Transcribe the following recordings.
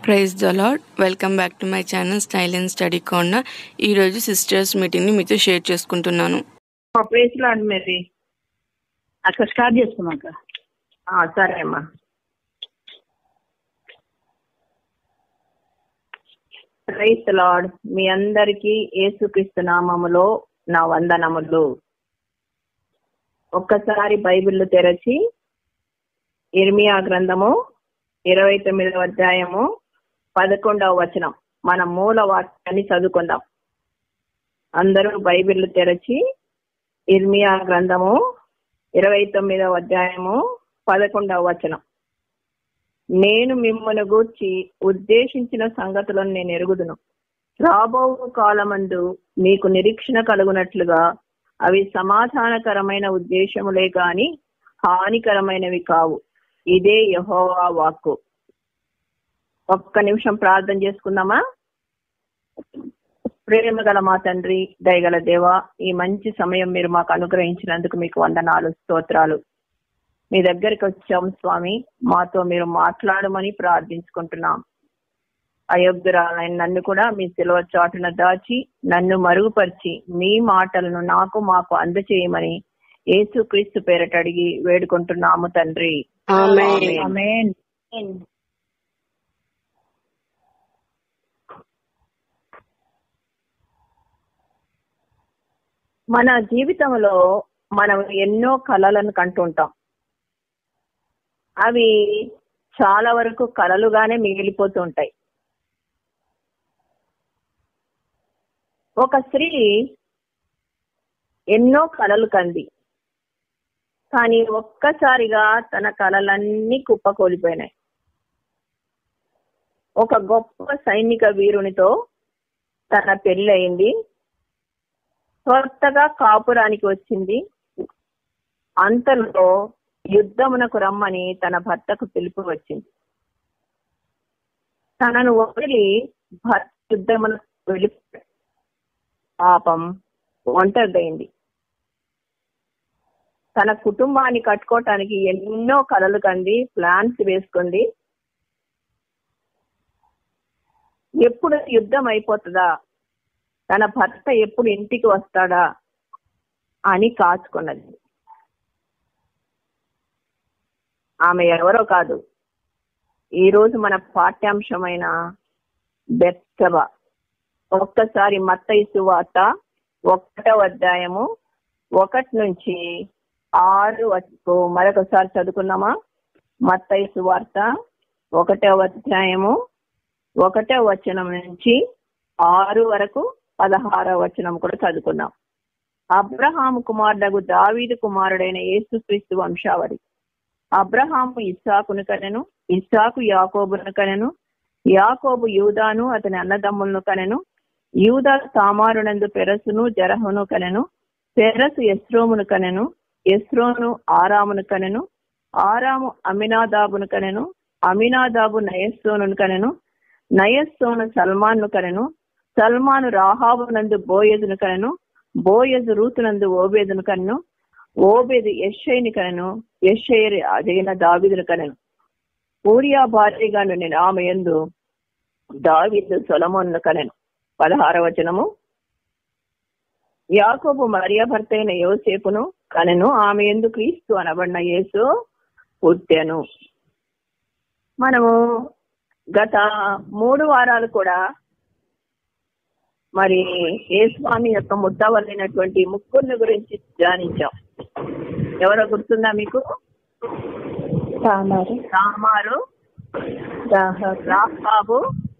Praise the lord welcome back to my channel style and study corner ఈరోజు sisters మీటింగ్ని మీతో share చేసుకుంటున్నాను మా ప్లేస్ లో అండి మీది అక్కడ స్టార్ట్ చేసుకున్నాక ఆ, సరే అమ్మా ప్రైస్ లార్డ్ మీ అందరికీ యేసుక్రీస్తు నామములో నా వందనములు ఒక్కసారి బైబిల్ తెరచి ఇర్మియా గ్రంథము ఇరవై తొమ్మిదవ అధ్యాయము పదకొండవ వచనం మన మూల వాక్యాన్ని చదువుకుందాం అందరూ బైబిల్ తెరచి ఇర్మియా గ్రంథము ఇరవై తొమ్మిదవ అధ్యాయము పదకొండవ వచనం నేను మిమ్మల్ని గూర్చి ఉద్దేశించిన సంగతులను నేను ఎరుగుదును రాబో కాలమందు మీకు నిరీక్షణ కలుగునట్లుగా అవి సమాధానకరమైన ఉద్దేశములే గాని హానికరమైనవి కావు ఇదే యహోవా వాక్కు ఒక్క నిమిషం ప్రార్థన చేసుకుందామా ప్రేమ గల మా తండ్రి దయగల దేవ ఈ మంచి సమయం మీరు మాకు అనుగ్రహించినందుకు మీకు వందనాలు స్తోత్రాలు మీ దగ్గరికి వచ్చాం స్వామి మాతో మీరు మాట్లాడమని ప్రార్థించుకుంటున్నాం అయోగ్యురాలైన నన్ను కూడా మీ సిలువ చాటున దాచి నన్ను మరుగుపరిచి మీ మాటలను నాకు మాకు అందచేయమని యేసుక్రీస్తు పేరట అడిగి వేడుకుంటున్నాము తండ్రి ఆమేన్. ఆమేన్ మన జీవితంలో మనం ఎన్నో కళలను కంటుంటాం అవి చాలా వరకు కళలుగానే మిగిలిపోతూ ఉంటాయి ఒక స్త్రీ ఎన్నో కళలు కంది కానీ ఒక్కసారిగా తన కళలన్నీ కుప్పకూలిపోయినాయి ఒక గొప్ప సైనిక వీరునితో తన పెళ్లి అయింది కొత్తగా కాపురానికి వచ్చింది అంతలో యుద్ధమునకు రమ్మని తన భర్తకు పిలుపు వచ్చింది తనను వదిలి భర్త యుద్ధమునకు వెళ్ళి పాపం ఒంటరిదైంది తన కుటుంబాన్ని కట్టుకోవటానికి ఎన్నో కలలు కంది ప్లాన్స్ వేసుకుంది ఎప్పుడు యుద్ధం అయిపోతుందా తన భర్త ఎప్పుడు ఇంటికి వస్తాడా అని కాచుకున్నది ఆమె ఎవరో కాదు ఈ రోజు మన పాఠ్యాంశమైన బెత్సభ ఒక్కసారి మత్తయి వార్త ఒకటవ అధ్యాయము ఒకటి నుంచి ఆరు వరకు మరొకసారి చదువుకున్నామా మత్తయి వార్త ఒకటవ అధ్యాయము ఒకటవ వచనం నుంచి ఆరు వరకు పదహారవ వచనం కూడా చదువుకున్నాం అబ్రహాము కుమారుడగు దావీదు కుమారుడైన యేసుక్రీస్తు వంశావళి అబ్రహాము ఇస్సాకును కనెను ఇస్సాకు యాకోబును కనెను యాకోబు యూదాను అతని అన్నదమ్ములను కనెను యూదా తామారునందు పెరసును జరహును కనెను పెరసు ఎస్రోమును కనెను ఎస్రోను ఆరామును కనెను ఆరాము అమినాదాబును కనెను అమినాదాబు నయస్సోను కనెను నయస్సోను సల్మాన్ను కనెను సల్మాను రాహాబునందు బోయజును కనెను బోయజు రూతునందు ఓబేదును కనెను ఓబేదు యశ్షైని కనెను యశ్షయ్య అదైన దావిదును కనెను ఊరియా భార్యగా నేను ఆమె ఎందు దావిదు సొలమోన్ను కనెను పదహార వచనము యాకోబు మరియ భర్త అయిన యోసేపును కనెను ఆమె ఎందు క్రీస్తు అనబడిన యేసు పుట్టెను మనము గత మూడు వారాలు కూడా మరి ఏ స్వామి యొక్క ముద్దవలైనటువంటి ముక్కుర్ని గురించి ధ్యానించాం ఎవరో గుర్తుందా మీకు తామారు రామారు దాహకు రాబాబు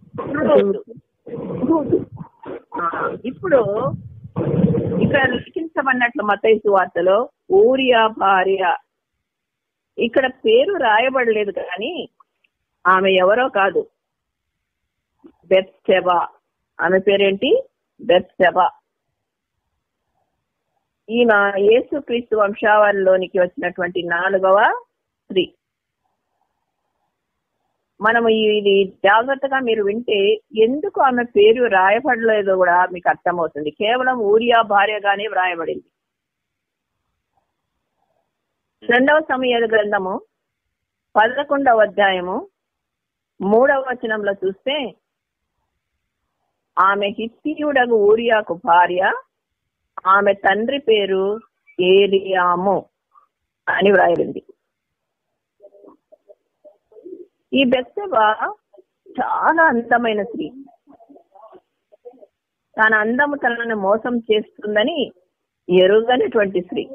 ఆ, ఇప్పుడు ఇక్కడ లిఖించబడినట్లు మతైసు వార్తలో ఊరియా భార్య ఇక్కడ పేరు రాయబడలేదు కానీ ఆమె ఎవరో కాదు బెత్సెబా ఆమె పేరేంటి బెత్సెబా ఈమె యేసుక్రీస్తు వంశావళిలోనికి వచ్చినటువంటి నాలుగవ స్త్రీ మనము ఇది జాగ్రత్తగా మీరు వింటే ఎందుకు ఆమె పేరు రాయబడలేదో కూడా మీకు అర్థమవుతుంది కేవలం ఊరియా భార్యగానే వ్రాయబడింది రెండవ సమయాల గ్రంథము పదకొండవ అధ్యాయము మూడవ వచనంలో చూస్తే ఆమె హిత్తియుడగు ఊరియాకు భార్య ఆమె తండ్రి పేరు ఏలియాము అని వ్రాయబడింది ఈ బెత్సెబ చాలా అందమైన స్త్రీ తన అందము తనను మోసం చేస్తుందని ఎరుగనటువంటి స్త్రీ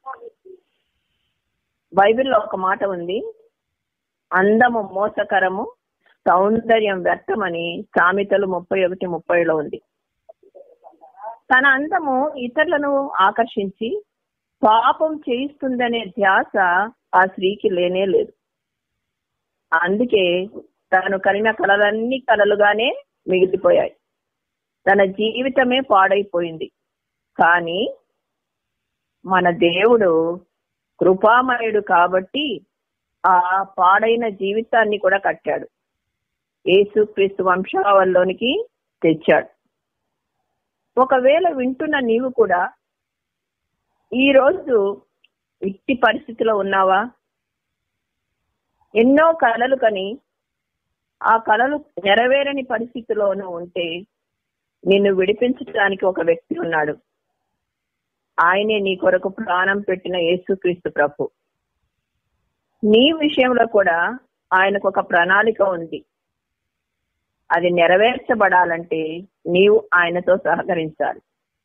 బైబిల్లో ఒక మాట ఉంది అందము మోసకరము సౌందర్యం వ్యర్థమని సామెతలు ముప్పై ఒకటి ముప్పైలో ఉంది తన అందము ఇతరులను ఆకర్షించి పాపం చేయిస్తుందనే ధ్యాస ఆ స్త్రీకి లేనే లేదు అందుకే తను కలిగిన కలలన్నీ కలలుగానే మిగిలిపోయాయి తన జీవితమే పాడైపోయింది కానీ మన దేవుడు కృపామయుడు కాబట్టి ఆ పాడైన జీవితాన్ని కూడా కట్టాడు యేసుక్రీస్తు వంశావల్లోనికి తెచ్చాడు ఒకవేళ వింటున్న నీవు కూడా ఈ రోజు ఇట్టి పరిస్థితిలో ఉన్నావా ఎన్నో కలలు కని ఆ కలలు నెరవేరని పరిస్థితిలోనూ ఉంటే నిన్ను విడిపించడానికి ఒక వ్యక్తి ఉన్నాడు ఆయనే నీ కొరకు ప్రాణం పెట్టిన యేసుక్రీస్తు ప్రభు నీ విషయంలో కూడా ఆయనకు ఒక ప్రణాళిక ఉంది అది నెరవేర్చబడాలంటే నీవు ఆయనతో సహకరించాలి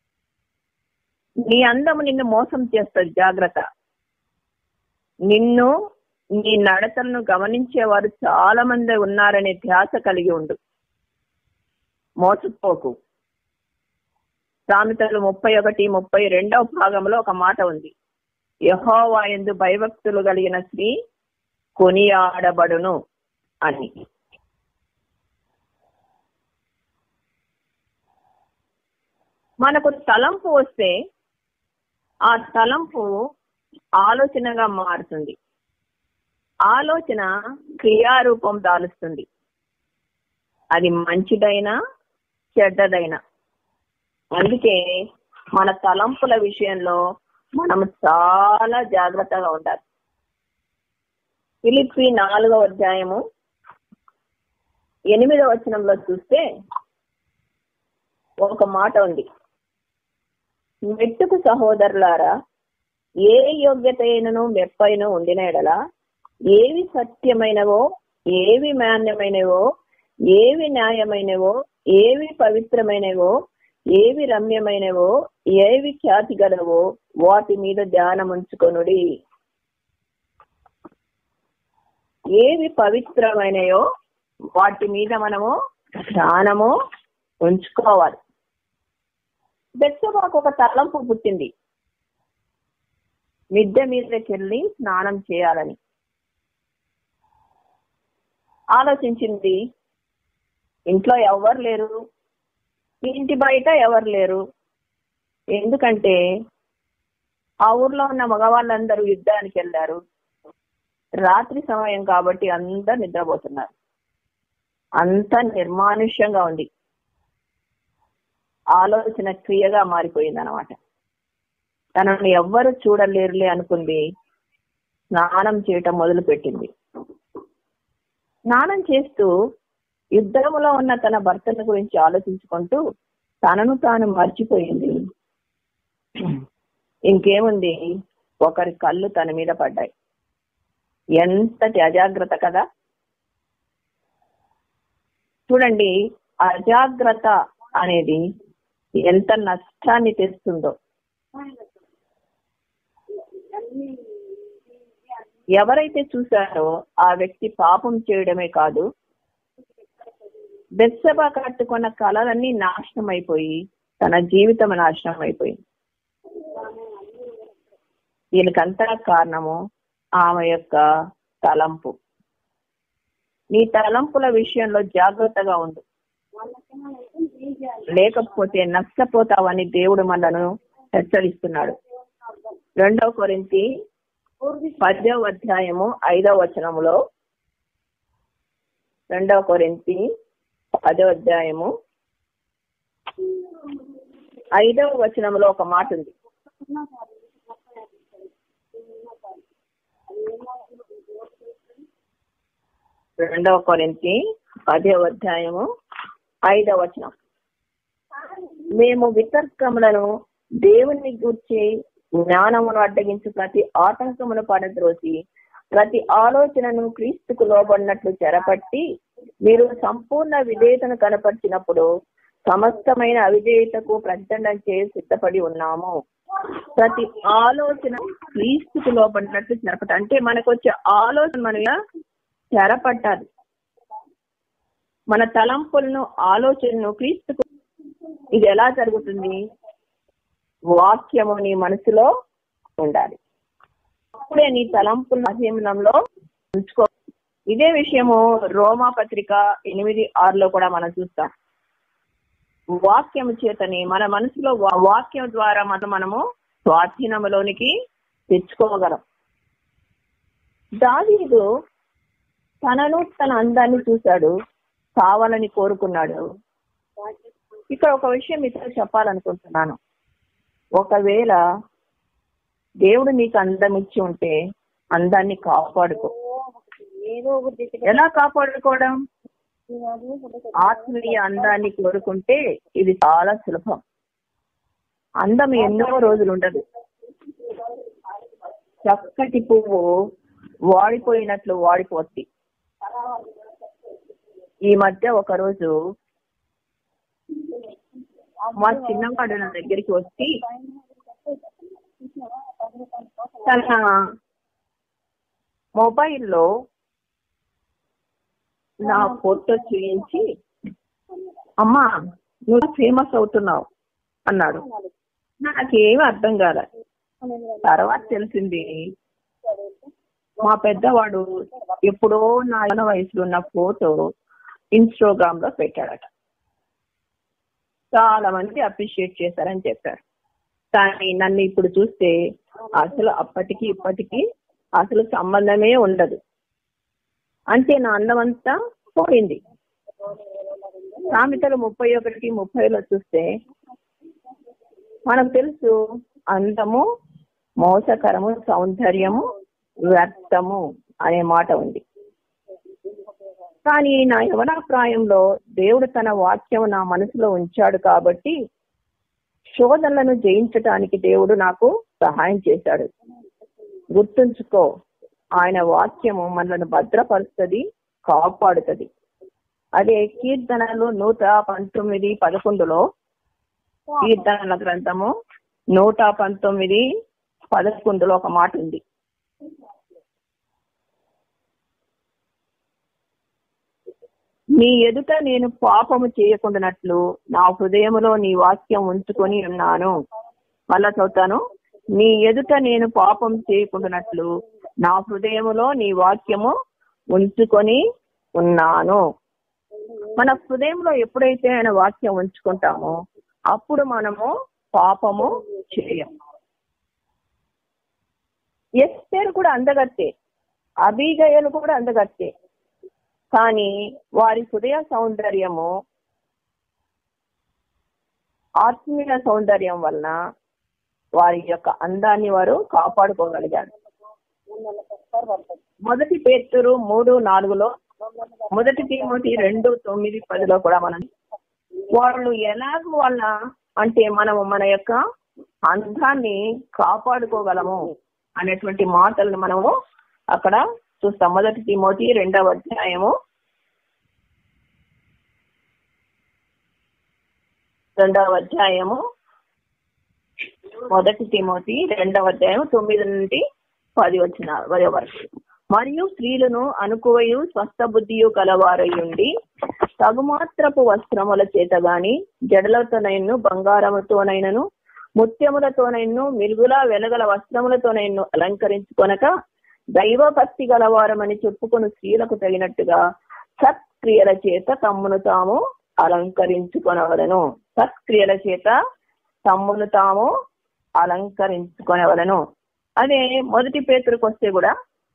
నీ అందము నిన్ను మోసం చేస్తుంది జాగ్రత్త నిన్ను నీ నడతలను గమనించేవారు చాలా మంది ఉన్నారనే ధ్యాస కలిగి ఉండు మోసపోకు సామెతలు ముప్పై ఒకటి ముప్పై రెండవ భాగంలో ఒక మాట ఉంది యహోవా ఎందు భయభక్తులు కలిగిన స్త్రీ కొనియాడబడును అని మనకు తలంపు వస్తే ఆ తలంపు ఆలోచనగా మారుతుంది ఆలోచన క్రియారూపం దాలుస్తుంది అది మంచిదైనా చెడ్డదైనా అందుకే మన తలంపుల విషయంలో మనం చాలా జాగ్రత్తగా ఉండాలి ఫిలిప్పి నాలుగవ అధ్యాయము ఎనిమిదవ వచనంలో చూస్తే ఒక మాట ఉంది మెట్టుకు సహోదరులారా ఏ యోగ్యత అయినను మెప్పైనను ఉండిన ఎడల ఏవి సత్యమైనవో ఏవి మాన్యమైనవో ఏవి న్యాయమైనవో ఏవి పవిత్రమైనవో ఏవి రమ్యమైనవో ఏవి ఖ్యాతి గలవో వాటి మీద ధ్యానం ఉంచుకొనుడి ఏవి పవిత్రమైనయో వాటి మీద మనము ధ్యానము ఉంచుకోవాలి బెత్సబాకు ఒక తలంపు పుట్టింది మిద్దె మీదకి వెళ్ళి స్నానం చేయాలని ఆలోచించింది ఇంట్లో ఎవరు లేరు ఇంటి బయట ఎవరు లేరు ఎందుకంటే ఆ ఊర్లో ఉన్న మగవాళ్ళందరూ యుద్ధానికి వెళ్ళారు రాత్రి సమయం కాబట్టి అందరు నిద్రపోతున్నారు అంత నిర్మానుష్యంగా ఉంది ఆలోచన క్రియగా మారిపోయింది అనమాట తనను ఎవ్వరు చూడలేరులే అనుకుంది స్నానం చేయటం మొదలు పెట్టింది స్నానం చేస్తూ యుద్ధములో ఉన్న తన భర్తను గురించి ఆలోచించుకుంటూ తనను తాను మర్చిపోయింది ఇంకేముంది ఒకరి కళ్ళు తన మీద పడ్డాయి ఎంతటి అజాగ్రత్త కదా చూడండి అజాగ్రత్త అనేది ఎంత నష్టాన్ని తెస్తుందో ఎవరైతే చూశారో ఆ వ్యక్తి పాపం చేయడమే కాదు బెత్సభ కట్టుకున్న కళలన్నీ నాశనం అయిపోయి తన జీవితం నాశనం అయిపోయింది దీనికంతా కారణము ఆమె యొక్క తలంపు నీ తలంపుల విషయంలో జాగ్రత్తగా ఉండు లేకపోతే నష్టపోతావని దేవుడు మనను హెచ్చరిస్తున్నాడు రెండవ కొరింతి పద్యవ అధ్యాయము ఐదవ వచనములో రెండవ కొరింతి పదవ అధ్యాయము ఐదవ వచనములో ఒక మాట ఉంది రెండవ కొరింతి పదవ అధ్యాయము ఐదవ వచనం మేము వితర్కములను దేవుని గూర్చి జ్ఞానమును అడ్డగించు ప్రతి ఆటంకమును పడద్రోసి ప్రతి ఆలోచనను క్రీస్తుకు లోబడినట్లు చెరపట్టి మీరు సంపూర్ణ విధేయతను కనపరిచినప్పుడు సమస్తమైన అవిధేయతకు ప్రచండం చేసి సిద్ధపడి ఉన్నాము ప్రతి ఆలోచన క్రీస్తుకు లోబడినట్లు చెరపట్ట అంటే మనకు వచ్చే ఆలోచన మన చెరపట్టాలి మన తలంపులను ఆలోచనను క్రీస్తుకు ఇది ఎలా జరుగుతుంది వాక్యము నీ మనసులో ఉండాలి అప్పుడే నీ తలంపుల అధీనంలో ఉంచుకో ఇదే విషయము రోమా పత్రిక ఎనిమిది ఆరులో కూడా మనం చూస్తాం వాక్యము చేతని మన మనసులో వా- వాక్యం ద్వారా మనం మనము స్వాధీనములోనికి తెచ్చుకోగలం దావీదు తనను తన అందాన్ని చూశాడు కావాలని కోరుకున్నాడు ఇక్కడ ఒక విషయం మీతో చెప్పాలనుకుంటున్నాను ఒకవేళ దేవుడు నీకు అందం ఇచ్చి ఉంటే అందాన్ని కాపాడుకో ఎలా కాపాడుకోవడం ఆత్మీయ అందాన్ని కోరుకుంటే ఇది చాలా సులభం అందం ఎన్నో రోజులు ఉండదు చక్కటి పువ్వు వాడిపోయినట్లు వాడిపోద్ది ఈ మధ్య ఒక రోజు మా చిన్నవాడు నా దగ్గరికి వచ్చి తన మొబైల్లో నా ఫోటో చూయించి అమ్మా నువ్వు ఫేమస్ అవుతున్నావు అన్నాడు నాకేం అర్థం కాలే తర్వాత తెలిసింది మా పెద్దవాడు ఎప్పుడో నా యవ్వన వయసులో ఉన్న ఫోటో ఇన్స్టాగ్రామ్ లో పెట్టాడట చాలా మంది అప్రిషియేట్ చేశారని చెప్పారు కానీ నన్ను ఇప్పుడు చూస్తే అసలు అప్పటికి ఇప్పటికి అసలు సంబంధమే ఉండదు అంటే నా అందం అంతా పోయింది సామెతలు ముప్పై ఒకటి ముప్పైలో చూస్తే మనకు తెలుసు అందము మోసకరము సౌందర్యము వ్యర్థము అనే మాట ఉంది కానీ నా యవన ప్రాయంలో దేవుడు తన వాక్యం నా మనసులో ఉంచాడు కాబట్టి శోధనలను జయించటానికి దేవుడు నాకు సహాయం చేశాడు గుర్తుంచుకో ఆయన వాక్యము మనల్ని భద్రపరుస్తుంది కాపాడుతుంది అదే కీర్తనలు నూట పంతొమ్మిది పదకొండులో కీర్తనల గ్రంథము నూట పంతొమ్మిది పదకొండులో ఒక మాట ఉంది నీ ఎదుట నేను పాపము చేయకుండానట్లు నా హృదయములో నీ వాక్యం ఉంచుకొని ఉన్నాను మళ్ళా చదువుతాను నీ ఎదుట నేను పాపం చేయకుండానట్లు నా హృదయములో నీ వాక్యము ఉంచుకొని ఉన్నాను మన హృదయంలో ఎప్పుడైతే ఆయన వాక్యం ఉంచుకుంటామో అప్పుడు మనము పాపము చేయం ఎస్తేరు కూడా అందగత్తే అభిగయలు కూడా అందగత్తే కానీ వారి హృదయ సౌందర్యము ఆత్మీయ సౌందర్యం వలన వారి యొక్క అందాన్ని వారు కాపాడుకోగలిగారు మొదటి పేతురు మూడు నాలుగులో మొదటి తిమోతి రెండు తొమ్మిది పదిలో కూడా మనం వాళ్ళు ఎలాగ వాళ్ళ అంటే మనము మన యొక్క అందాన్ని కాపాడుకోగలము అనేటువంటి మాటలను మనము అక్కడ చూస్తాం మొదటి తిమోతి రెండవ అధ్యాయము రెండవ అధ్యాయము మొదటి తిమోతి రెండవ అధ్యాయం తొమ్మిది నుండి పది వచ్చిన వరే వరకు మరియు స్త్రీలను అనుకువయు స్వస్థ బుద్ధియు కలవారయుండి తగుమాత్రపు వస్త్రముల చేత గాని జడలతోనైను బంగారముతోనైనను ముత్యములతోనైను మిలుగులా వెలగల వస్త్రములతోనైను అలంకరించుకొనక దైవభక్తి గలవారమని చెప్పుకొని స్త్రీలకు తగినట్టుగా సత్క్రియల చేత తమ్మును తాము అలంకరించుకొనవలను సత్క్రియల చేత తమ్మును తాము అలంకరించుకొనవలను అదే మొదటి పేతురికి వస్తే కూడా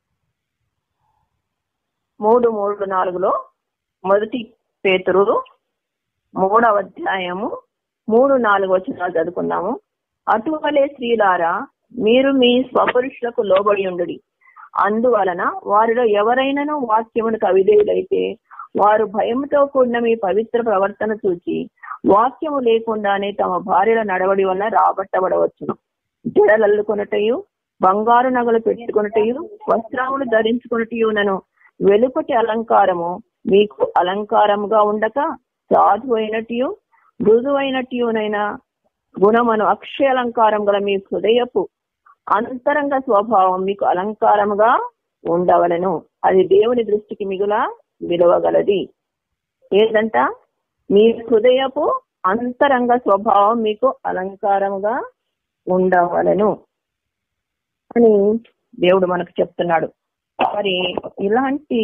మూడు మూడు నాలుగులో మొదటి పేతురు మూడవ అధ్యాయము మూడు నాలుగు వచ్చిన చదువుకుందాము అటువలే స్త్రీలారా మీరు మీ స్వపురుషులకు లోబడి ఉండుడి అందువలన వారిలో ఎవరైనాను వాక్యమునకు అవిధేయులైతే వారు భయంతో కూడిన మీ పవిత్ర ప్రవర్తన చూచి వాక్యము లేకుండానే తమ భార్యల నడవడి వలన రాబట్టబడవచ్చును జడలల్లుకొనటయు బంగారు నగలు పెట్టుకొనటయు వస్త్రములు ధరించుకొనటయునను వెలుపటి అలంకారము మీకు అలంకారముగా ఉండక సాధు అయినట్టు మృదువైనట్టునైనా గుణమను అక్షయ అలంకారం గల మీ హృదయపు అంతరంగ స్వభావం మీకు అలంకారముగా ఉండవలను అది దేవుని దృష్టికి మిగుల విలువగలది ఏదంట మీ హృదయపు అంతరంగ స్వభావం మీకు అలంకారముగా ఉండవలను అని దేవుడు మనకు చెప్తున్నాడు మరి ఇలాంటి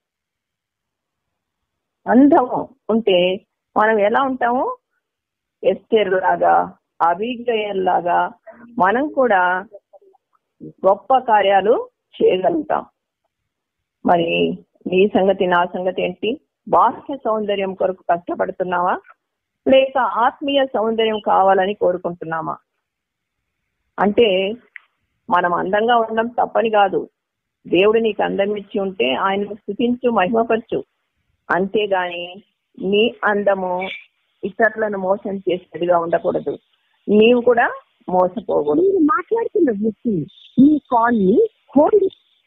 అందము ఉంటే మనం ఎలా ఉంటాము ఎస్టేర్ లాగా అభిగయల్ లాగా మనం కూడా గొప్ప కార్యాలు చేయగలుగుతాం మరి నీ సంగతి నా సంగతి ఏంటి బాహ్య సౌందర్యం కొరకు కష్టపడుతున్నావా లేక ఆత్మీయ సౌందర్యం కావాలని కోరుకుంటున్నామా అంటే మనం అందంగా ఉండడం తప్పని కాదు దేవుడు నీకు అందం ఇచ్చి ఉంటే ఆయన స్థుతించు మహిమపరచు అంతేగాని నీ అందము ఇతరులను మోసం చేసేదిగా ఉండకూడదు నీవు కూడా మోసపోకూడదు మీరు మాట్లాడుతున్న వ్యక్తి మీ కాల్ ని హోల్డ్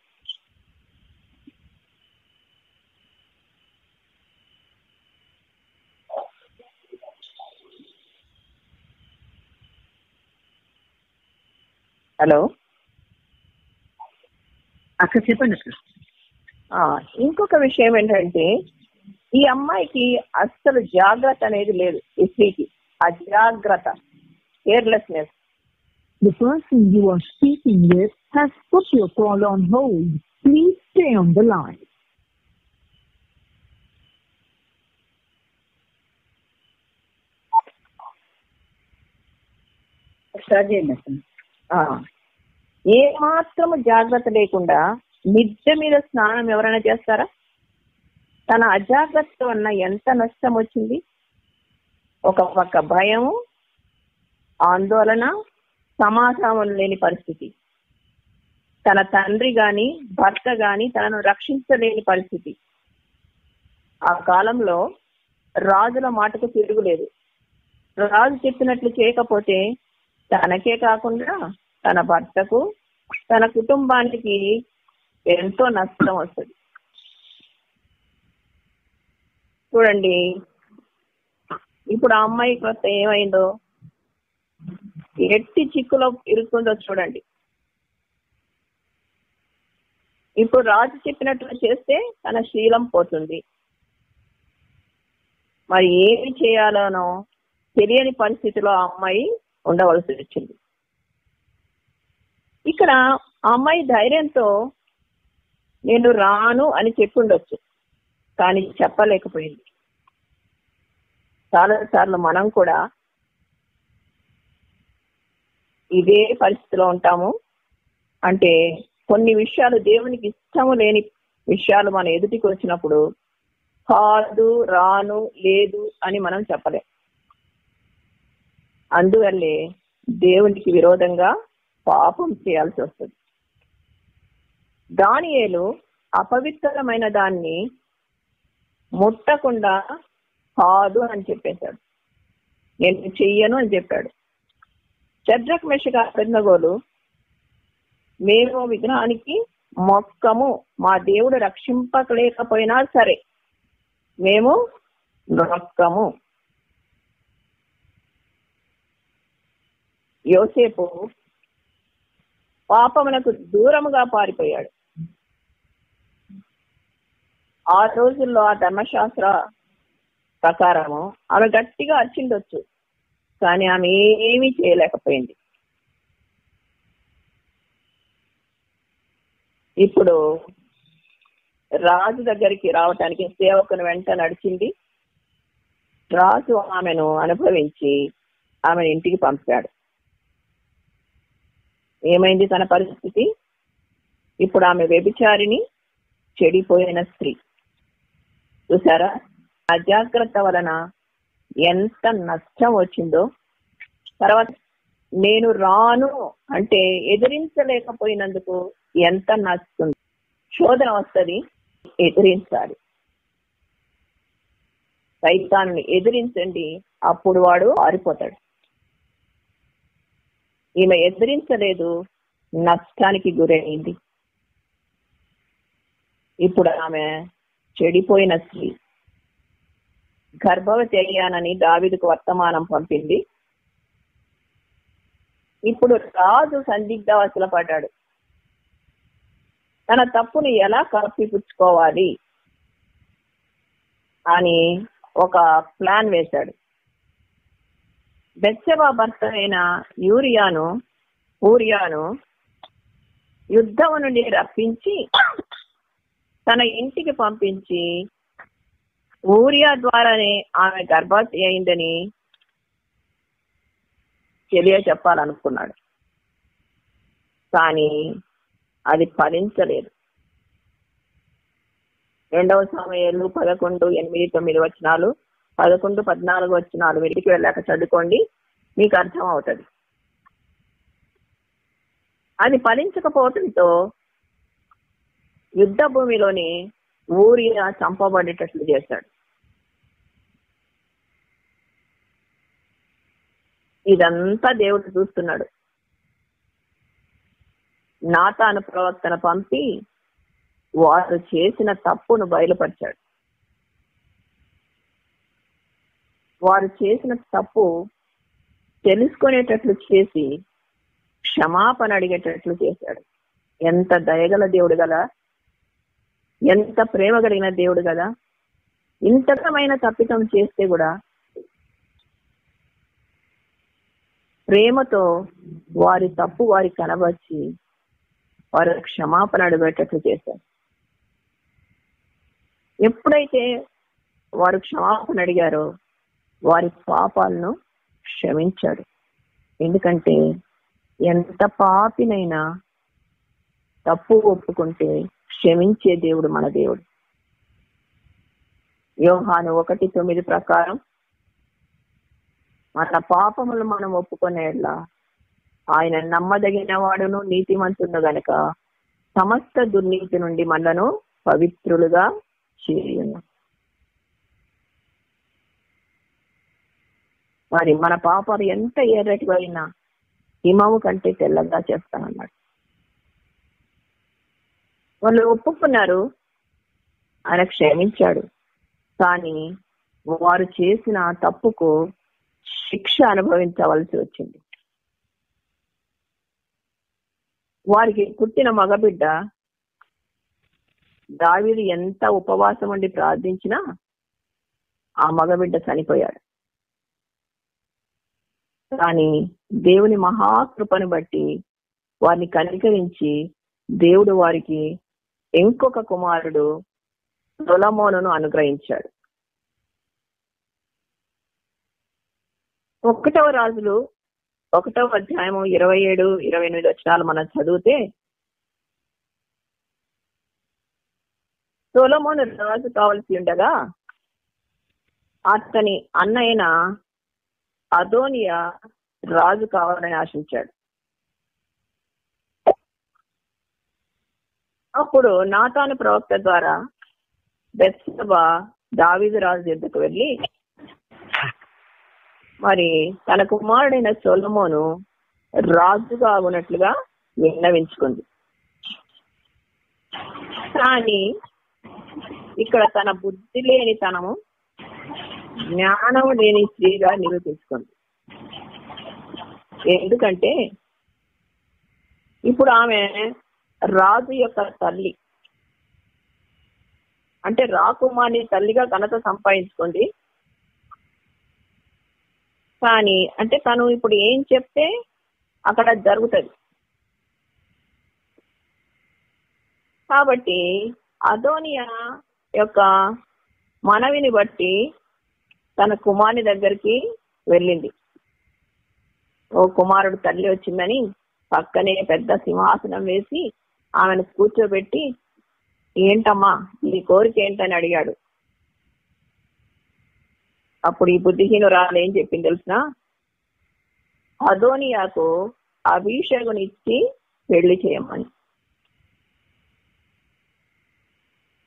హలో అక్కడ చెప్పండి అక్కడ ఆ, ఇంకొక విషయం ఏంటంటే ఈ అమ్మాయికి అస్సలు జాగ్రత్త అనేది లేదు ఈ స్త్రీకి అజాగ్రత్త carelessness The person you are speaking with has put your call on hold. Please stay on the line. Start చేయండి అసలు ఆ, ఏ మాత్రము జాగ్రత్త లేకుండా మిద్దె మీద స్నానం ఎవరైనా చేస్తారా తన అజాగ్రత్త వలన ఎంత నష్టం వచ్చింది ఒక పక్క భయం ఆందోళన సమాధానం లేని పరిస్థితి తన తండ్రి గాని భర్త గాని తనను రక్షించలేని పరిస్థితి ఆ కాలంలో రాజుల మాటకు తిరుగులేదు రాజు చెప్పినట్లు చేయకపోతే తనకే కాకుండా తన భర్తకు తన కుటుంబానికి ఎంతో నష్టం వస్తుంది చూడండి ఇప్పుడు ఆ అమ్మాయి కొత్త ఏమైందో ఎట్టి చిక్కులో ఇరుక్కుందో చూడండి ఇప్పుడు రాజు చెప్పినట్లు చేస్తే తన శీలం పోతుంది మరి ఏమి చేయాలనో తెలియని పరిస్థితిలో ఆ అమ్మాయి ఉండవలసి వచ్చింది ఇక్కడ ఆ అమ్మాయి ధైర్యంతో నేను రాను అని చెప్పుండొచ్చు కానీ చెప్పలేకపోయింది చాలా సార్లు మనం కూడా ఇదే పరిస్థితిలో ఉంటాము అంటే కొన్ని విషయాలు దేవునికి ఇష్టము లేని విషయాలు మన ఎదుటికి వచ్చినప్పుడు కాదు రాను లేదు అని మనం చెప్పలేం అందువల్లే దేవునికి విరోధంగా పాపం చేయాల్సి వస్తుంది దానియేలు అపవిత్రమైన దాన్ని ముట్టకుండా కాదు అని చెప్పేశాడు నేను చెయ్యను అని చెప్పాడు చద్రక్ మెషక పెద్దగోలు మేము విగ్రహానికి మొక్కము మా దేవుడు రక్షింపలేకపోయినా సరే మేము మొక్కము యోసేపు పాపమునకు దూరముగా పారిపోయాడు ఆ రోజుల్లో ఆ ధర్మశాస్త్ర ప్రకారము ఆమె గట్టిగా అర్చిండొచ్చు కానీ ఆమె ఏమీ చేయలేకపోయింది ఇప్పుడు రాజు దగ్గరికి రావటానికి సేవకుని వెంట నడిచింది రాజు ఆమెను అనుభవించి ఆమెను ఇంటికి పంపాడు ఏమైంది తన పరిస్థితి ఇప్పుడు ఆమె వ్యభిచారిని చెడిపోయిన స్త్రీ చూసారా అజాగ్రత్త వలన ఎంత నష్టం వచ్చిందో తర్వాత నేను రాను అంటే ఎదిరించలేకపోయినందుకు ఎంత నచ్చుతుంది శోధన వస్తుంది ఎదిరించాలి సైతాన్ని ఎదిరించండి అప్పుడు వాడు ఆరిపోతాడు ఈమె ఎదిరించలేదు నష్టానికి గురైంది ఇప్పుడు ఆమె చెడిపోయిన స్త్రీ గర్భవతి అయ్యానని దావిదికు వర్తమానం పంపింది ఇప్పుడు రాజు సందిగ్ధావస్థల పడ్డాడు తన తప్పుని ఎలా కప్పిపుచ్చుకోవాలి అని ఒక ప్లాన్ వేశాడు బెచ్చబా భర్త అయిన యూరియాను ఊరియాను యుద్ధం నుండి రప్పించి తన ఇంటికి పంపించి ఊరియా ద్వారానే ఆమె గర్భవతి అయిందని తెలియ చెప్పాలనుకున్నాడు కానీ అది ఫలించలేదు రెండవ సమయాలు పదకొండు ఎనిమిది తొమ్మిది వచనాలు పదకొండు పద్నాలుగు వచనాలు వీటికి వెళ్ళాక చదువుకోండి మీకు అర్థం అవుతుంది అది ఫలించకపోవటంతో యుద్ధ భూమిలోని ఊరిన చంపబడేటట్లు చేశాడు ఇదంతా దేవుడు చూస్తున్నాడు నాతాను ప్రవక్తన పంపి వారు చేసిన తప్పును బయలుపరిచాడు వారు చేసిన తప్పు తెలుసుకునేటట్లు చేసి క్షమాపణ అడిగేటట్లు చేశాడు ఎంత దయగల దేవుడు గల ఎంత ప్రేమ కలిగిన దేవుడు కదా ఇంతకమైన తప్పితం చేస్తే కూడా ప్రేమతో వారి తప్పు వారికి కనబర్చి వారు క్షమాపణ అడిగేటట్లు చేశారు ఎప్పుడైతే వారు క్షమాపణ అడిగారో వారి పాపాలను క్షమించాడు ఎందుకంటే ఎంత పాపినైనా తప్పు ఒప్పుకుంటే క్షమించే దేవుడు మన దేవుడు యోహాను ఒకటి తొమ్మిది ప్రకారం మన పాపములు మనం ఒప్పుకునేలా ఆయన నమ్మదగిన వాడును నీతిమంతుడు గనక సమస్త దుర్నీతి నుండి మనను పవిత్రులుగా చేయును మరి మన పాపాలు ఎంత ఎర్రటివైనా హిమము కంటే తెల్లగా చేస్తానన్నాడు వాళ్ళు ఒప్పుకున్నారు ఆయన క్షమించాడు కానీ వారు చేసిన తప్పుకు శిక్ష అనుభవించవలసి వచ్చింది వారికి పుట్టిన మగబిడ్డ దావీదు ఎంత ఉపవాసం ఉండి ప్రార్థించినా ఆ మగబిడ్డ చనిపోయాడు కానీ దేవుని మహాకృపను బట్టి వారిని కనికరించి దేవుడు వారికి ఇంకొక కుమారుడు సొలమోనును అనుగ్రహించాడు ఒకటవ రాజులు ఒకటవ అధ్యాయము ఇరవై ఏడు ఇరవై ఎనిమిది వచ్చినాలు మనం చదివితే సోలమోను రాజు కావలసి ఉండగా అతని అన్నయ్యన అదోనియా రాజు కావాలని ఆశించాడు అప్పుడు నాతాను ప్రవక్త ద్వారా బెత్సబా దావీదు రాజు యుద్ధకు వెళ్ళి మరి తన కుమారుడైన సొలమోను రాజుగా ఉన్నట్లుగా విన్నవించుకుంది కానీ ఇక్కడ తన బుద్ధి లేని తనము జ్ఞానం లేని స్త్రీగా నిరూపించుకుంది ఎందుకంటే ఇప్పుడు ఆమె రాజు యొక్క తల్లి అంటే రాకుమారి తల్లిగా ఘనత సంపాదించుకుంది కానీ అంటే తను ఇప్పుడు ఏం చెప్తే అక్కడ జరుగుతుంది కాబట్టి అదోనియా యొక్క మనవిని బట్టి తన కుమారుని దగ్గరికి వెళ్ళింది ఓ కుమారుడు తల్లి వచ్చిందని పక్కనే పెద్ద సింహాసనం వేసి ఆమెను కూర్చోబెట్టి ఏంటమ్మా నీ కోరిక ఏంటని అడిగాడు అప్పుడు ఈ బుద్ధిహీనురాలు ఏం చెప్పింది తెలిసిన అదోనియాకు అభిషేకునిచ్చి పెళ్లి చేయమని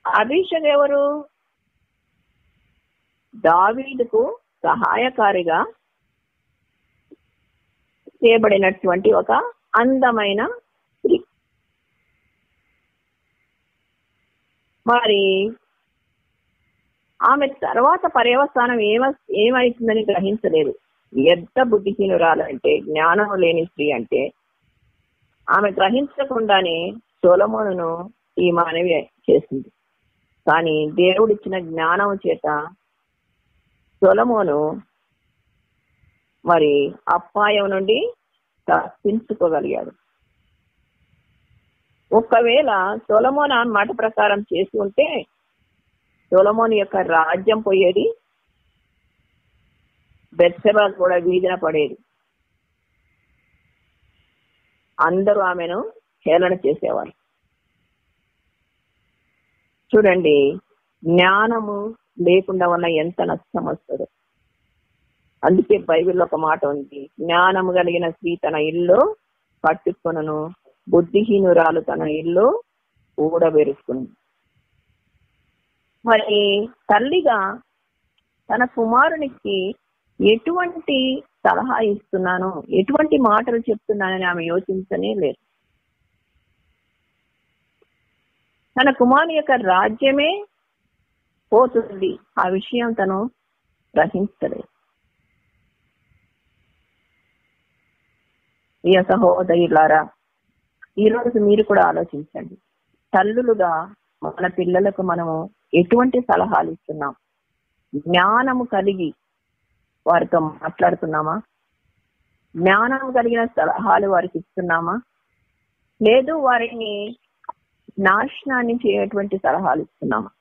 అభిషేక్ ఎవరు దావీదుకు సహాయకారిగా చేయబడినటువంటి ఒక అందమైన స్త్రీ మరి ఆమె తర్వాత పర్యవసానం ఏమ ఏమైతుందని గ్రహించలేదు ఎంత బుద్ధిహీనురాలంటే జ్ఞానం లేని స్త్రీ అంటే ఆమె గ్రహించకుండానే సోలమోనును ఈ మానవి చేసింది కానీ దేవుడిచ్చిన జ్ఞానం చేత సొలమోను మరి అప్పాయం నుండి తప్పించుకోగలిగాడు ఒకవేళ సొలమోన్ ఆ మాట ప్రకారం చేసి ఉంటే సొలమోన్ యొక్క రాజ్యం పోయేది బెత్సెబా కూడా వీధిన పడేది అందరూ ఆమెను హేళన చేసేవారు చూడండి జ్ఞానము లేకుండా వల్ల ఎంత నష్టం వస్తుందో అందుకే బైబిల్లో ఒక మాట ఉంది జ్ఞానము కలిగిన స్త్రీ తన ఇల్లు పట్టుకొనను బుద్ధిహీనురాలు తన ఇల్లు ఊడబెరుకును మరి తల్లిగా తన కుమారునికి ఎటువంటి సలహా ఇస్తున్నాను ఎటువంటి మాటలు చెప్తున్నానని ఆమె యోచించనే లేదు తన కుమారుని యొక్క రాజ్యమే పోతుంది ఆ విషయం తను గ్రహించలేదు ఈ సహోదరులారా ఈ రోజు మీరు కూడా ఆలోచించండి తల్లులుగా మన పిల్లలకు మనము ఎటువంటి సలహాలు ఇస్తున్నాం జ్ఞానము కలిగి వారితో మాట్లాడుతున్నామా జ్ఞానం కలిగిన సలహాలు వారికి ఇస్తున్నామా లేదు వారిని నాశనాన్ని చేయటువంటి సలహాలు ఇస్తున్నామా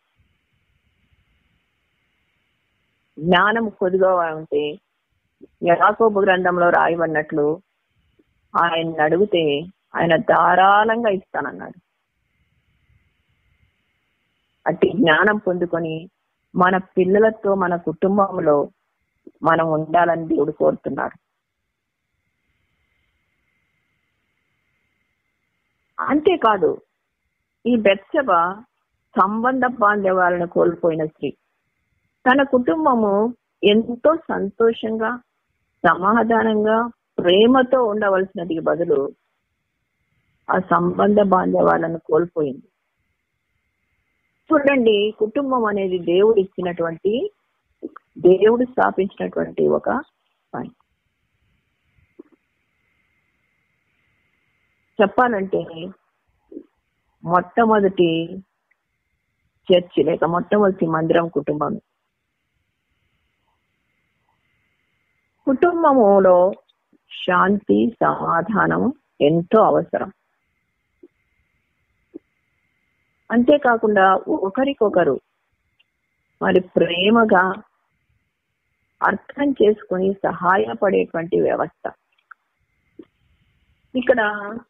జ్ఞానం కొద్దిగా ఉంటే యాకోబు గ్రంథంలో రాయబడినట్లు ఆయన అడిగితే ఆయన ధారాళంగా ఇస్తానన్నాడు అట్టి జ్ఞానం పొందుకొని మన పిల్లలతో మన కుటుంబంలో మనం ఉండాలని దేవుడు కోరుతున్నాడు అంతేకాదు ఈ బెత్సబ సంబంధ బాంధవ్యాలను కోల్పోయిన స్త్రీ తన కుటుంబము ఎంతో సంతోషంగా సమాధానంగా ప్రేమతో ఉండవలసినది బదులు ఆ సంబంధ బాంధవ్యాలను కోల్పోయింది చూడండి కుటుంబం అనేది దేవుడు ఇచ్చినటువంటి దేవుడు స్థాపించినటువంటి ఒక పని చెప్పాలంటే మొట్టమొదటి చర్చి లేక మొట్టమొదటి మందిరం కుటుంబం కుటుంబములో శాంతి సమాధానం ఎంతో అవసరం అంతేకాకుండా ఒకరికొకరు మరి ప్రేమగా అర్థం చేసుకుని సహాయపడేటువంటి వ్యవస్థ ఇక్కడ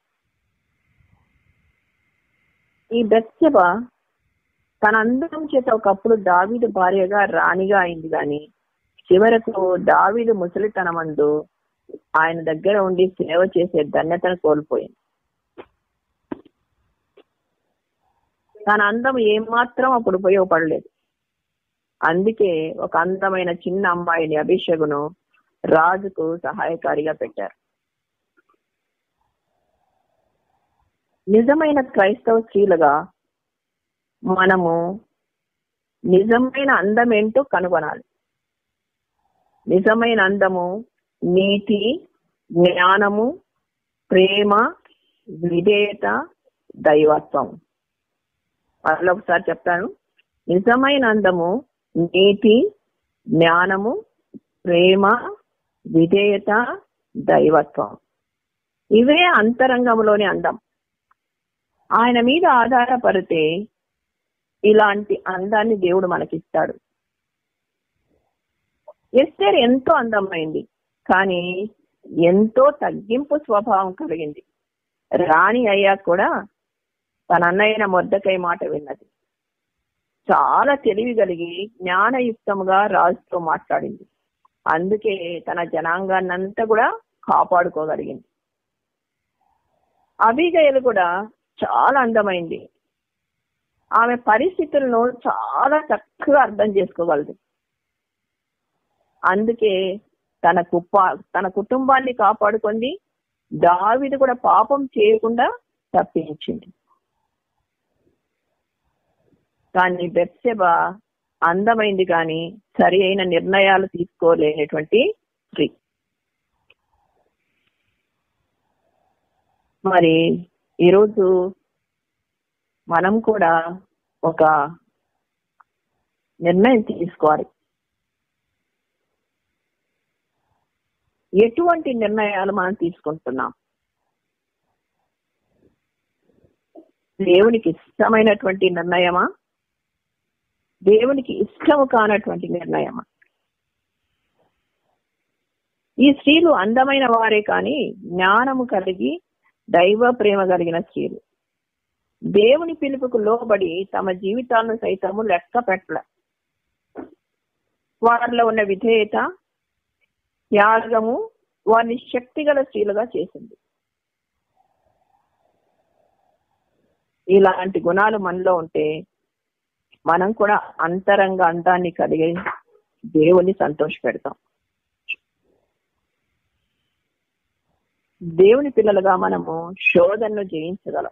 ఈ బెత్సెబ తన అందరం చేత ఒకప్పుడు దావీదు భార్యగా రాణిగా అయింది కానీ చివరకు దావీదు ముసలితనమందు ఆయన దగ్గర ఉండి సేవ చేసే ధన్యతను కోల్పోయింది తన అందం ఏమాత్రం అప్పుడు ఉపయోగపడలేదు అందుకే ఒక అందమైన చిన్న అమ్మాయిని అభిషేకును రాజుకు సహాయకారిగా పెట్టారు నిజమైన క్రైస్తవ స్త్రీలుగా మనము నిజమైన అందం ఏంటో కనుగొనాలి నిజమైన అందము నీతి జ్ఞానము ప్రేమ విధేయత దైవత్వం మరలా ఒకసారి చెప్తాను నిజమైన అందము నీతి జ్ఞానము ప్రేమ విధేయత దైవత్వం ఇవే అంతరంగంలోని అందం ఆయన మీద ఆధారపడితే ఇలాంటి అందాన్ని దేవుడు మనకిస్తాడు ఎస్తేర్ ఎంతో అందమైంది కానీ ఎంతో తగ్గింపు స్వభావం కలిగింది రాణి అయ్యాక కూడా తన అన్నయ్యన మొద్దకై మాట విన్నది చాలా తెలివి కలిగి జ్ఞానయుక్తముగా రాజుతో మాట్లాడింది అందుకే తన జనాంగాన్నంతా కూడా కాపాడుకోగలిగింది అభిగయలు కూడా చాలా అందమైంది ఆమె పరిస్థితులను చాలా చక్కగా అర్థం చేసుకోగలదు అందుకే తన కుప్ప తన కుటుంబాన్ని కాపాడుకుంది దావిది కూడా పాపం చేయకుండా తప్పించింది కానీ బెత్సెబ అందమైంది కానీ సరి అయిన నిర్ణయాలు తీసుకోలేనటువంటి స్త్రీ మరి ఈరోజు మనం కూడా ఒక నిర్ణయం తీసుకోవాలి ఎటువంటి నిర్ణయాలు మనం తీసుకుంటున్నాం దేవునికి ఇష్టమైనటువంటి నిర్ణయమా దేవునికి ఇష్టము కానటువంటి నిర్ణయమా ఈ స్త్రీలు అందమైన వారే కానీ జ్ఞానము కలిగి దైవ ప్రేమ కలిగిన స్త్రీలు దేవుని పిలుపుకు లోబడి తమ జీవితాలను సైతము లెక్క పెట్టలే వారిలో ఉన్న విధేయత త్యాగము వారిని శక్తిగల స్త్రీలుగా చేసింది ఇలాంటి గుణాలు మనలో ఉంటే మనం కూడా అంతరంగ అందాన్ని కలిగి దేవుని సంతోష పెడతాం దేవుని పిల్లలుగా మనము శోధనను జయించగలం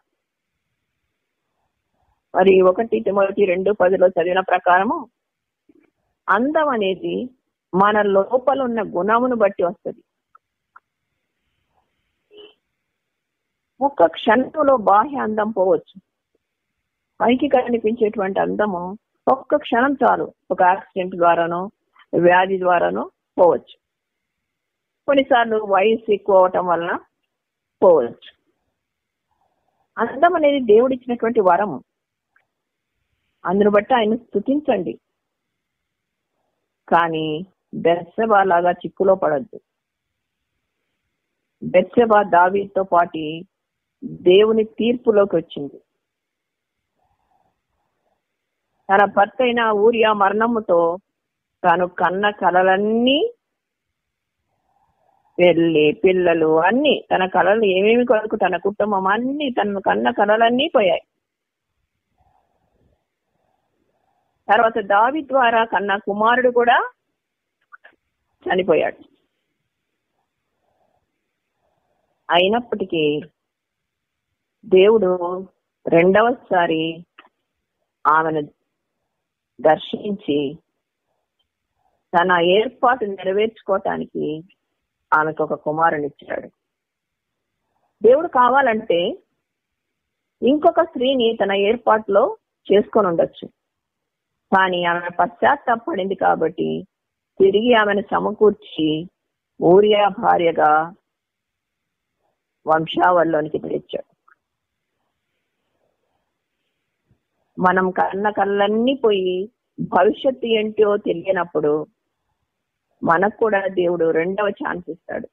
మరి ఒకటి తిమోతి రెండు పదిలో చదివిన ప్రకారము అందం అనేది మన లోపల ఉన్న గుణమును బట్టి వస్తుంది ఒక్క క్షణంలో బాహ్య అందం పోవచ్చు పైకి కనిపించేటువంటి అందము ఒక్క క్షణం చాలు ఒక యాక్సిడెంట్ ద్వారానో వ్యాధి ద్వారానో పోవచ్చు కొన్నిసార్లు వయసు ఎక్కువ అవటం వలన పోవచ్చు అందం అనేది దేవుడిచ్చినటువంటి వరము అందును బట్టి ఆయన స్థుతించండి కానీ బెర్సెబా లాగా చిక్కులో పడద్దు బెర్సెబా దావీతో పాటి దేవుని తీర్పులోకి వచ్చింది తన భర్త అయిన ఊరియా మరణముతో తాను కన్న కలలన్నీ పెళ్లి పిల్లలు అన్ని తన కళలు ఏమేమి కొరకు తన కుటుంబం అన్ని తన కన్న కళలన్నీ పోయాయి తర్వాత దావి ద్వారా కన్న కుమారుడు కూడా చనిపోయాడు అయినప్పటికీ దేవుడు రెండవసారి ఆమెను దర్శించి తన ఏర్పాటు నెరవేర్చుకోవటానికి ఆమెకు ఒక కుమారుని ఇచ్చాడు దేవుడు కావాలంటే ఇంకొక స్త్రీని తన ఏర్పాటులో చేసుకొని ఉండొచ్చు కానీ ఆమె పశ్చాత్తాపడింది కాబట్టి తిరిగి ఆమెను సమకూర్చి ఊరియా భార్యగా వంశావళిలోనికి తెచ్చాడు మనం కన్న కళ్ళన్నీ పోయి భవిష్యత్తు ఏంటో తెలియనప్పుడు మనకు కూడా దేవుడు రెండవ ఛాన్స్ ఇస్తాడు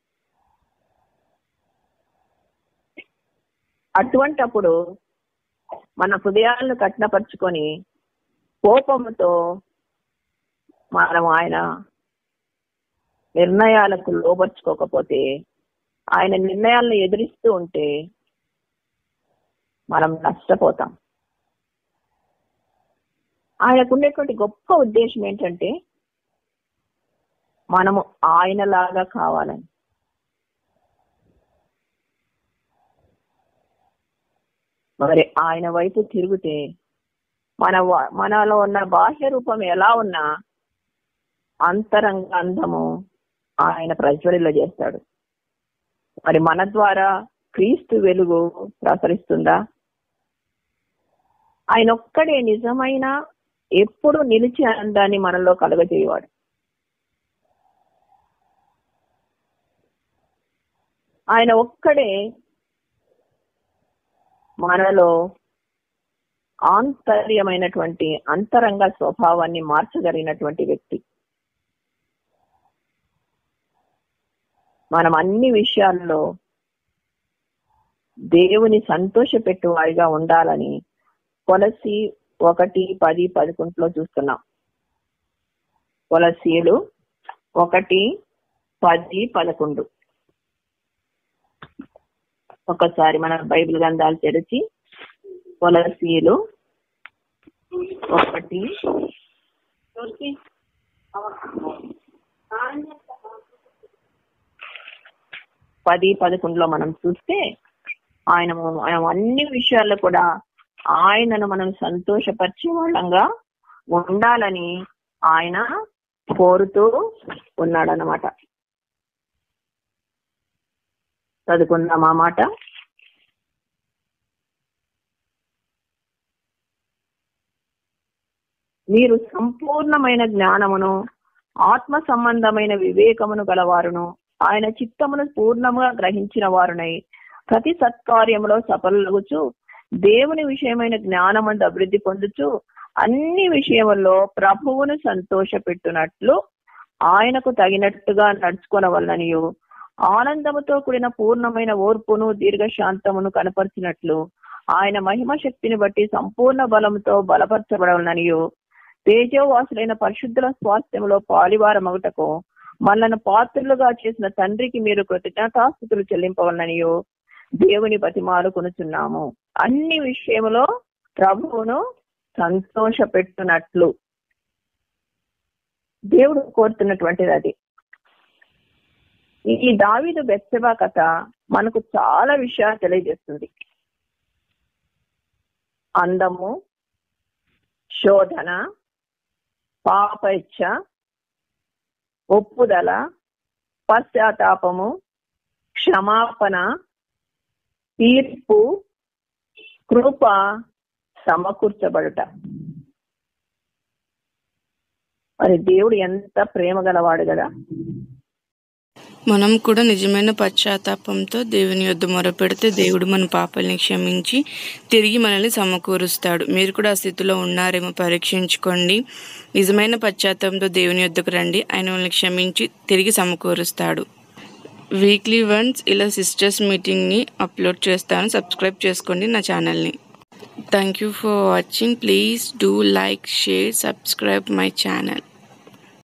అటువంటప్పుడు మన హృదయాలను కఠినపరుచుకొని కోపముతో మనం ఆయన నిర్ణయాలకు లోపరుచుకోకపోతే ఆయన నిర్ణయాలను ఎదిరిస్తూ ఉంటే మనం నష్టపోతాం ఆయనకు ఉండేటువంటి గొప్ప ఉద్దేశం ఏంటంటే మనము ఆయనలాగా కావాలని మరి ఆయన వైపు తిరిగితే మన వా- మనలో ఉన్న బాహ్య రూపం ఎలా ఉన్నా అంతరంగ అందము ఆయన ప్రజ్వలిలో చేస్తాడు మరి మన ద్వారా క్రీస్తు వెలుగు ప్రసరిస్తుందా ఆయన ఒక్కడే నిజమైన ఎప్పుడు నిలిచి అందాన్ని మనలో కలగజేయవాడు ఆయన ఒక్కడే మనలో ఆంతర్యమైనటువంటి అంతరంగ స్వభావాన్ని మార్చగలిగినటువంటి వ్యక్తి మనం అన్ని విషయాల్లో దేవుని సంతోషపెట్టు వారిగా ఉండాలని కొలసి ఒకటి పది పదకొండులో చూస్తున్నాం కొలసీలు ఒకటి పది పదకొండు ఒకసారి మన బైబిల్ గ్రంథాలు తెరిచి కొలసీలు ఒకటి పది పదకొండులో మనం చూస్తే ఆయన ఆయన అన్ని విషయాల్లో కూడా ఆయనను మనం సంతోషపరిచే వాళ్ళంగా ఉండాలని ఆయన కోరుతూ ఉన్నాడనమాట చదువుకుందాం ఆ మాట మీరు సంపూర్ణమైన జ్ఞానమును ఆత్మ సంబంధమైన వివేకమును గలవారును ఆయన చిత్తమును పూర్ణముగా గ్రహించిన వారునై ప్రతి సత్కార్యములో సఫలగుచు దేవుని విషయమైన జ్ఞానమందు అభివృద్ధి పొందుచు అన్ని విషయముల్లో ప్రభువును సంతోషపెట్టునట్లు ఆయనకు తగినట్టుగా నడుచుకొనవలననియు ఆనందముతో కూడిన పూర్ణమైన ఓర్పును దీర్ఘశాంతమును కనపరిచినట్లు ఆయన మహిమ శక్తిని బట్టి సంపూర్ణ బలముతో బలపరచబడవలననియు తేజోవాసులైన పరిశుద్ధుల స్వాస్థ్యంలో పాలివారమగుటకు మనలను పాత్రులుగా చేసిన తండ్రికి మీరు కృతజ్ఞతాస్థుతులు చెల్లింపవలననియు దేవుని బతిమాలు కొనుచున్నాము అన్ని విషయములో ప్రభువును సంతోష పెట్టునట్లు దేవుడు కోరుతున్నటువంటిది అది ఈ దావీదు బెత్సెబా కథ మనకు చాలా విషయాలు తెలియజేస్తుంది అందము శోధన పాపేచ్ఛ ఒప్పుదల పశ్చాత్తాపము క్షమాపణ తీర్పు కృప సమకూర్చబడుట మరి దేవుడు ఎంత ప్రేమ గలవాడు కదా మనం కూడా నిజమైన పశ్చాత్తాపంతో దేవుని యొద్ద మొరపెడితే దేవుడు మన పాపాలని క్షమించి తిరిగి మనల్ని సమకూరుస్తాడు మీరు కూడా ఆ స్థితిలో ఉన్నారేమో పరీక్షించుకోండి నిజమైన పశ్చాత్తాపంతో దేవుని యొద్దకు రండి ఆయన మనల్ని క్షమించి తిరిగి సమకూరుస్తాడు వీక్లీ వన్స్ ఇలా సిస్టర్స్ మీటింగ్ని అప్లోడ్ చేస్తాను సబ్స్క్రైబ్ చేసుకోండి నా ఛానల్ని thank you for watching please do like share subscribe my channel